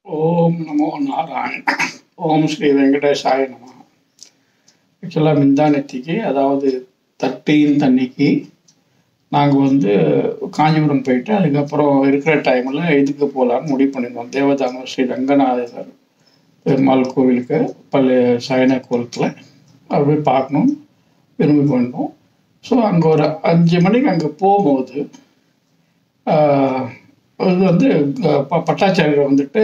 ஓம் நமோ நாராயண் ஓம் ஸ்ரீ வெங்கடேஷாய நம ஆக்சுவலாக மிந்தானத்திக்கு அதாவது தர்டீன் அன்னைக்கு நாங்கள் வந்து காஞ்சிபுரம் போயிட்டு அதுக்கப்புறம் இருக்கிற டைமில் இதுக்கு போகலான்னு முடிவு பண்ணியிருந்தோம் தேவதானம் ஸ்ரீ ரங்கநாதர் பெருமாள் கோவிலுக்கு பழைய சயன கோலத்தில் அதை போய் பார்க்கணும் விரும்பி போயிருந்தோம் ஸோ அங்கே ஒரு அஞ்சு மணிக்கு அங்கே போகும்போது ஆஹ், இது வந்து அஹ், ப- பட்டாச்சாரியர் வந்துட்டு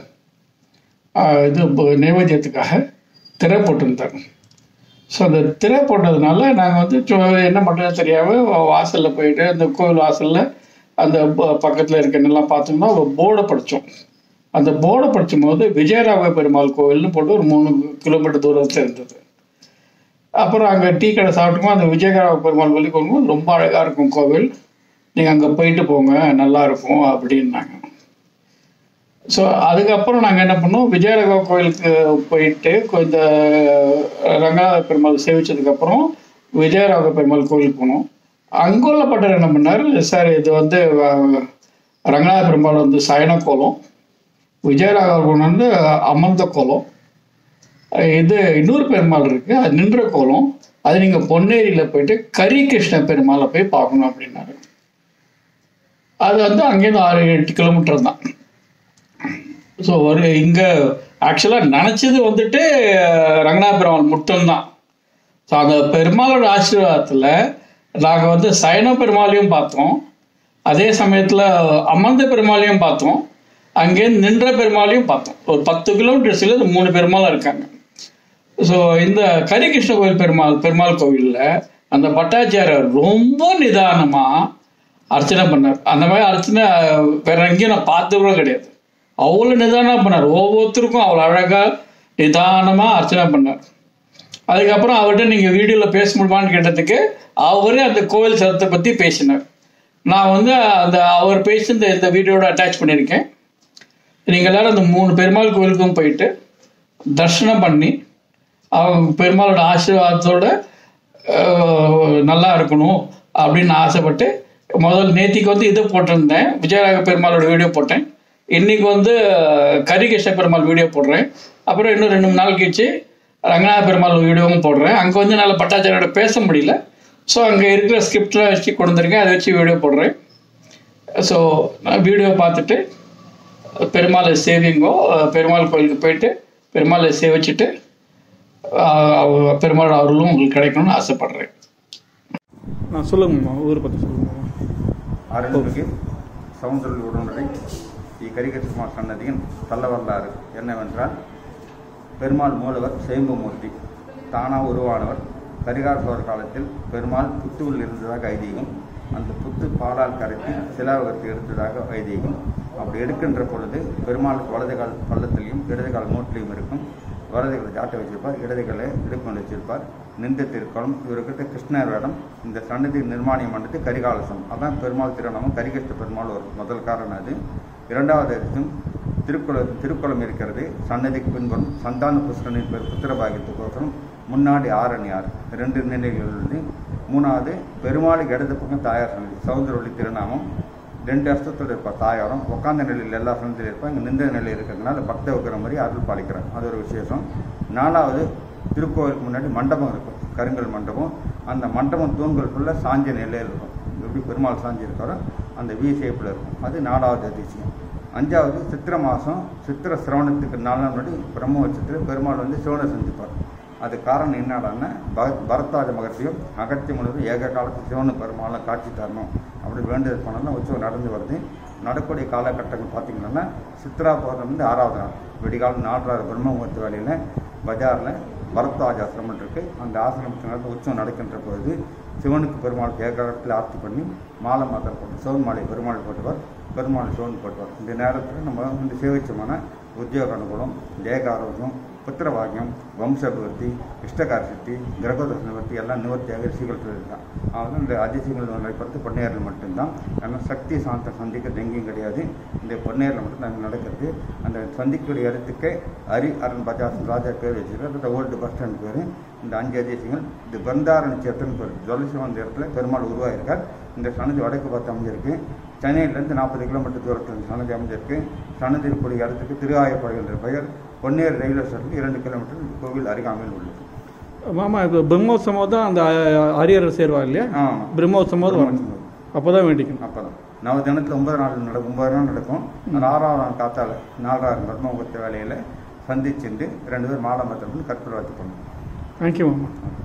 ஆஹ், இது ப- நைவேத்தியத்துக்காக திரை போட்டிருந்தாங்க ஸோ அந்த திரை போட்டதுனால நாங்கள் வந்து சு- என்ன பண்ணுறது தெரியாமல் வாசலில் போயிட்டு அந்த கோவில் வாசலில் அந்த பக்கத்தில் இருக்கனெல்லாம் பார்த்தோம்னா ஒரு போர்டை படித்தோம் அந்த போர்டை படிச்சும் போது விஜயராக பெருமாள் கோவில்னு போட்டு ஒரு மூணு கிலோமீட்டர் தூரத்தில் இருந்தது அப்புறம் அங்கே டீ கடை சாப்பிட்டுமோ அந்த விஜயராக பெருமாள் கோயிலுக்கு போகும்போது ரொம்ப அழகாக இருக்கும் கோவில் நீங்கள் அங்கே போயிட்டு போங்க நல்லா இருக்கும் அப்படின்னாங்க ஸோ அதுக்கப்புறம் நாங்கள் என்ன பண்ணோம் விஜயராக கோயிலுக்கு போயிட்டு கொ- இந்த ரங்கநாத பெருமாள் சேவிச்சதுக்கப்புறம் விஜயராக பெருமாள் கோயிலுக்கு போனோம் அங்குள்ள பட்டர் என்ன பண்ணார் சார் இது வந்து அஹ், ரங்கநாத பெருமாள் வந்து சயன கோலம் விஜயராக பெருமாள் வந்து அமர்ந்த கோலம் அஹ் இது இன்னொரு பெருமாள் இருக்கு அது நின்ற கோலம் அது நீங்க பொன்னேரியில போயிட்டு கரி கிருஷ்ண பெருமாளை போய் பார்க்கணும் அப்படின்னாரு அது வந்து அங்கேருந்து ஆறு எட்டு கிலோமீட்டர் தான் ஸோ ஒரு இங்கே ஆக்சுவலாக நினச்சது வந்துட்டு அஹ், ரங்கநாத பெருமாள் மட்டும்தான் ஸோ அந்த பெருமாளோட ஆசீர்வாதத்தில் நாங்கள் வந்து சயன பெருமாளையும் பார்த்தோம் அதே சமயத்தில் அமர்ந்த பெருமாளையும் பார்த்தோம் அங்கேருந்து நின்ற பெருமாளையும் பார்த்தோம் ஒரு பத்து கிலோமீட்டர்ஸில் இந்த மூணு பெருமாளாக இருக்காங்க ஸோ இந்த கரிகிருஷ்ண கோயில் பெருமாள் பெருமாள் கோவிலில் அந்த பட்டாச்சாரியர் ரொம்ப நிதானமாக அர்ச்சனை பண்ணார் அந்த மாதிரி அர்ச்சனை வேற எங்கேயும் நான் பார்த்து கூட கிடையாது அவ்வளோ நிதானமாக பண்ணார் ஒவ்வொருத்தருக்கும் அவ்வளோ அழகாக நிதானமாக அர்ச்சனை பண்ணார் அதுக்கப்புறம் அவர்கிட்ட நீங்கள் வீடியோவில் பேச முடியுமான்னு கேட்டதுக்கு அவரே அந்த கோவில் சதத்தை பற்றி பேசினார் நான் வந்து அந்த அவர் பேசின இந்த வீடியோட அட்டாச் பண்ணியிருக்கேன் நீங்கள் எல்லாரும் அந்த மூணு பெருமாள் கோவிலுக்கும் போயிட்டு தர்ஷனம் பண்ணி அவங்க பெருமாளோட ஆசீர்வாதத்தோட அஹ், நல்லா இருக்கணும் அப்படின்னு ஆசைப்பட்டு முதல் நேத்திக்கு வந்து இது போட்டிருந்தேன் விஜயராக பெருமாளோட வீடியோ போட்டேன் இன்னைக்கு வந்து அஹ், கரிகிருஷ்ண பெருமாள் வீடியோ போடுறேன் அப்புறம் இன்னும் ரெண்டு மூணு நாள் கழிச்சு ரங்கநாத பெருமாள் வீடியோவும் போடுறேன் அங்கே வந்து என்னால் பட்டாச்சாரியோட பேச முடியல ஸோ அங்கே இருக்கிற ஸ்கிரிப்ட்லாம் வச்சு கொடுத்துருக்கேன் அதை வச்சு வீடியோ போடுறேன் ஸோ நான் வீடியோ பார்த்துட்டு பெருமாளை சேவிங்கோ அஹ், பெருமாள் கோயிலுக்கு போயிட்டு பெருமாளை சேவிச்சுட்டு அஹ், அவ- பெருமாள் அருளும் உங்களுக்கு கிடைக்கணும்னு ஆசைப்படுறேன் நான் சொல்லுங்கம்மா ஊர் பற்றி சொல்லுங்கம்மா அருள்மிகு சவுந்தரல் உடனுரை ஸ்ரீ கரிகசுமார் சன்னதியின் தள்ள வரலாறு என்னவென்றால் பெருமாள் மூலவர் சேம்புமூர்த்தி தானாக உருவானவர் கரிகார சோழர் காலத்தில் பெருமாள் புத்துவில் இருந்ததாக ஐதீகம் அந்த புத்து பாலால் கரைத்து சிலாவகத்தை எடுத்ததாக ஐதீகம் அப்படி எடுக்கின்ற பொழுது பெருமாளுக்கு வலது கால் பள்ளத்திலையும் இடது கால் மூட்டிலையும் இருக்கும் வலது காலை ஜாட்டை வச்சிருப்பார் இடது காலை இடுப்பு வச்சிருப்பார் நின்ற திருக்கோலம் இவர்கிட்ட கிருஷ்ணர் வேடம் இந்த சன்னதி நிர்மாணியம் பண்ணது கரிகாலசம் அதான் பெருமாள் திருநாமம் கரிகிருஷ்ண பெருமாள் ஒரு முதல் காரணம் அது இரண்டாவது அர்த்தம் திருக்குளம் திருக்குளம் இருக்கிறது சன்னதிக்கு பின்புறம் சந்தான புஷ்கரனின் பேர் புத்திரபாகியத்துக்கோசரம் முன்னாடி ஆரண்யார் ரெண்டு நிலைகள் உள்ளது மூணாவது பெருமாளுக்கு இடது பக்கம் தாயார் சன்னதி சௌந்தரவள்ளி திருநாமம் ரெண்டு அர்த்தத்தில் இருப்பார் தாயாரும் உட்காந்த நிலையில் எல்லா சன்னதியில் இருப்பார் இங்கே நின்ற நிலையில் இருக்கிறதுனால பக்த வைக்கிற மாதிரி அருள் பாலிக்கிறார் அது ஒரு விசேஷம் நாலாவது திருக்கோவிலுக்கு முன்னாடி மண்டபம் இருக்கும் கருங்கல் மண்டபம் அந்த மண்டபம் தூண்கள் ஃபுல்லாக சாஞ்ச நிலையில் இருக்கும் எப்படி பெருமாள் சாஞ்சி இருக்காரோ அந்த வி ஷேப்பில் இருக்கும் அது நாலாவது அதிசயம் அஞ்சாவது சித்திரை மாதம் சித்திர சிரவணத்துக்கு நாலு நாள் முன்னாடி பிரம்ம வச்சுட்டு பெருமாள் வந்து சிவனை செஞ்சுப்பார் அது காரணம் என்னடான்னா பரத் பரத்வாஜ மகர்ஷியும் அகத்திய முனிவர் ஏக காலத்து சிவனு பெருமாளும் காட்சி தரணும் அப்படி வேண்டியது பண்ணலாம் உற்சவம் நடந்து வருது நடக்கக்கூடிய காலகட்டங்கள் பார்த்தீங்கன்னா சித்ரா பௌர்ணமி வந்து ஆறாவது நாள் விடிகாலம் நாலாவது பிரம்மமுகூர்த்த வேலையில் பஜாரில் பரத்வாஜ ஆசிரமம் இருக்குது அந்த ஆசிரமத்தில் நடந்து உற்சவம் நடக்கின்ற பொழுது சிவனுக்கு பெருமாளுக்கு ஏகாலத்தில் ஆர்த்தி பண்ணி மாலை மாத்திரை போட்டு சிவன் மாலை பெருமாள் போட்டுவார் பெருமாள் சிவன் போட்டுவார் இந்த நேரத்தில் நம்ம வந்து சேவிச்சமான உத்தியோக அனுகூலம் தேகாரோக்கியம் புத்திரவாக்கியம் வம்சாபிவிருத்தி இஷ்டகார சித்தி கிரகதோஷ நிவர்த்தி எல்லாம் நிவர்த்தியாக ரிஷிகள் இருக்கான் அவங்க இந்த அதிசயங்கள் நடைபெறது பொன்னேரில் மட்டும்தான் ஏன்னா சக்தி சாந்த சந்திக்க எங்கேயும் கிடையாது இந்த பொன்னேரில் மட்டும் நாங்கள் நடக்கிறது அந்த சந்திக்கக்கூடிய இடத்துக்கே ஹரி அரண் பஜார் ராஜா பேர் வச்சிருக்காரு அந்த ஓல்டு பஸ் ஸ்டாண்ட் பேர் இந்த அஞ்சு அதிசயங்கள் இது பந்தார நட்சத்திரம்னு பேர் ஜொலிசிவன் இடத்துல பெருமாள் உருவாயிருக்கார் இந்த சன்னதி வடக்கு பார்த்து அமைஞ்சிருக்கு சென்னையிலேருந்து நாற்பது கிலோமீட்டர் தூரத்தில் இந்த சன்னதி அமைஞ்சிருக்கு சன்னதி இருக்கக்கூடிய இடத்துக்கு திருவாயப்பாடு என்ற பெயர் பொன்னேர் ரயில்வே ஸ்டேஷனுக்கு இரண்டு கிலோமீட்டர் இந்த கோவில் அருகாமையில் உள்ளது மாமா இப்போ பிரம்மோத்சவம் தான் அந்த அ- அரியர் சேர்வா இல்லையா ஆமாம் பிரம்மோத்சவம் வரணும் அப்போதான் வேண்டிக்கணும் அப்பதான் நவ தினத்தில் ஒன்பது நாள் நடக்கும் ஒன்பது நாள் நடக்கும் அந்த ஆறாவது நாள் காத்தால நாலாயிரம் பிரம்ம முகூர்த்த வேலையில் சந்திச்சுண்டு ரெண்டு பேர் மாடம்பத்திலிருந்து கற்பூரவாத்தி பண்ணுவோம் தேங்க்யூ மாமா